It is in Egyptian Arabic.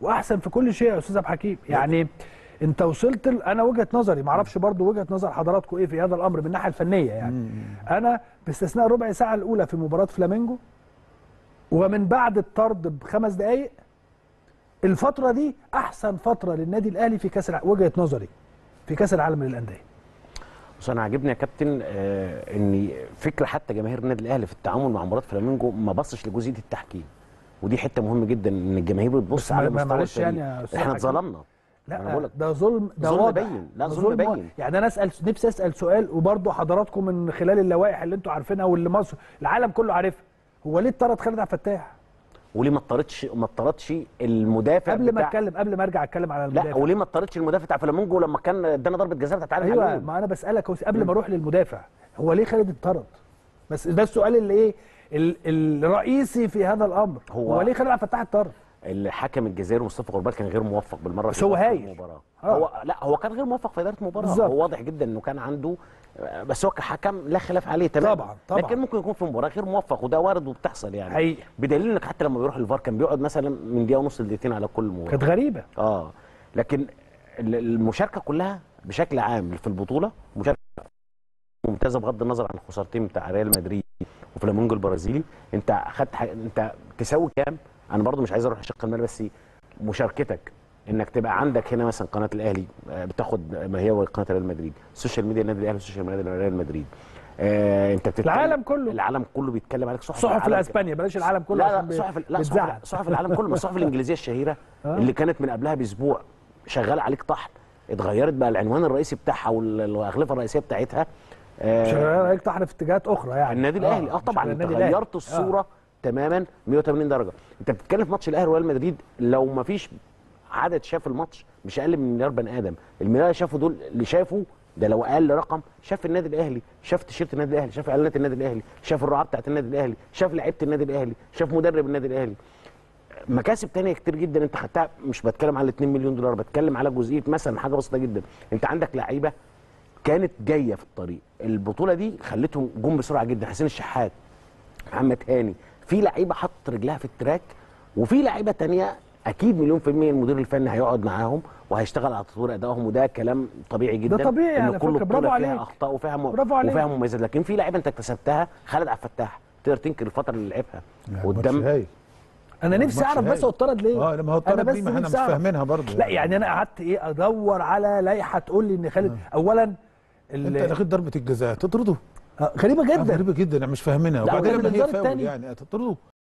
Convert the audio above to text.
واحسن في كل شيء يا استاذ عبد الحكيم يعني انت وصلت ل... انا وجهه نظري ما اعرفش برضو وجهه نظر حضراتكم ايه في هذا الامر من الناحيه الفنيه يعني انا باستثناء ربع ساعه الاولى في مباراه فلامينجو ومن بعد الطرد بخمس دقائق الفتره دي احسن فتره للنادي الاهلي في كاس الع... وجهه نظري في كاس العالم للانديه بص انا عاجبني يا كابتن آه ان فكره حتى جماهير النادي الاهلي في التعامل مع مباراه فلامينجو ما بصش لجزئيه التحكيم ودي حته مهمه جدا ان الجماهير بتبص بس على ما- ما- مستوى معلش الفريق. يعني يا أستاذ احنا حكيم. اتظلمنا أنا لا بقول لك ده ظلم ده ظلم واضح باين. لا، ده ظلم باين. واضح. يعني انا اسال نفسي اسال سؤال وبرضه حضراتكم من خلال اللوائح اللي انتوا عارفينها واللي مصر العالم كله عارفها هو ليه اتطرد خالد عبد الفتاح وليه ما اطردش ما اطردش المدافع قبل ما بتاع- اتكلم قبل ما ارجع اتكلم على لا المدافع وليه ما اطردش المدافع بتاع فلامينجو لما كان ادانا ضربه جزاء بتاعت علي ايوه معلول؟ ما انا بسالك هو قبل ما اروح للمدافع هو ليه خالد اتطرد بس ده السؤال اللي ايه ال- الرئيسي في هذا الامر هو- هو, ليه خالد عبد الفتاح اتطرد الحكم الجزائري مصطفى غربال كان غير موفق بالمره بس في هو إدارة هايل. المباراه آه. هو لا هو كان غير موفق في اداره المباراه بالظبط. هو واضح جدا انه كان عنده بس هو كحكم لا خلاف عليه تمام طبعاً، طبعاً. لكن ممكن يكون في مباراه غير موفق وده وارد وبتحصل يعني حقيقي. بدليل انك حتى لما بيروح الفار كان بيقعد مثلا من دقيقه ونص لدقيقتين على كل مباراه كانت غريبه اه لكن ال- المشاركه كلها بشكل عام في البطوله مشاركه ممتازه بغض النظر عن الخسارتين بتاع ريال مدريد وفلامينجو البرازيلي انت اخدت حاجة انت تساوي كام انا برضو مش عايز اروح اشق المال بس مشاركتك انك تبقى عندك هنا مثلا قناه الاهلي آه، بتاخد ما هي قناه ريال مدريد السوشيال ميديا النادي الاهلي والسوشيال ميديا ريال مدريد آه انت بتتكلم العالم كله. العالم كله بيتكلم عليك صحف صحف العالم الاسبانيا بلاش العالم كله لا عشان لا بي- صحف لا بتزعل. صحف, صحف العالم كله ما الصحف الانجليزيه الشهيره آه. اللي كانت من قبلها باسبوع شغاله عليك طحن اتغيرت بقى العنوان الرئيسي بتاعها والاغلفه الرئيسيه بتاعتها آه، شغال عليك طحن في اتجاهات اخرى يعني النادي الاهلي اه طبعا شغال انت النادي الأهلي. غيرت الصوره تماما 180 درجه انت بتتكلم في ماتش الاهلي وريال مدريد لو ما فيش عدد شاف الماتش مش اقل من مليار بني ادم المليار اللي شافوا دول اللي شافوا ده لو اقل رقم شاف النادي الاهلي شاف تيشيرت النادي الاهلي شاف اعلانات النادي الاهلي شاف الرعاه بتاعت النادي الاهلي شاف لعيبه النادي الاهلي شاف مدرب النادي الاهلي مكاسب تانية كتير جدا انت خدتها مش بتكلم على 2 مليون دولار بتكلم على جزئيه مثلا حاجه بسيطه جدا انت عندك لعيبه كانت جايه في الطريق البطوله دي خلتهم جم بسرعه جدا حسين الشحات محمد هاني في لعيبه حط رجلها في التراك وفي لعيبه تانية اكيد مليون في المية المدير الفني هيقعد معاهم وهيشتغل على تطوير ادائهم وده كلام طبيعي جدا طبيعي ان على كل فكرة، بطوله برافو فيها عليك. اخطاء وفيها م... برافو عليك. وفيها مميزات لكن في لعيبه انت اكتسبتها خالد عبد الفتاح تقدر تنكر الفتره اللي لعبها قدام ماتش هايل. انا نفسي ماتش اعرف بس هايل. هو اتطرد ليه اه لما هو أنا اتطرد بس دي ما احنا نفسي مش أعرف. فاهمينها برضه لا يعني انا قعدت ايه ادور على لائحه تقول لي ان خالد اولا انت ال- لغيت ضربه الجزاء تطرده آه، غريبه آه، جدا غريبه جدا انا مش فاهمينها لا، وبعدين وده لما هي بالإنذار فاول التاني. يعني تطرده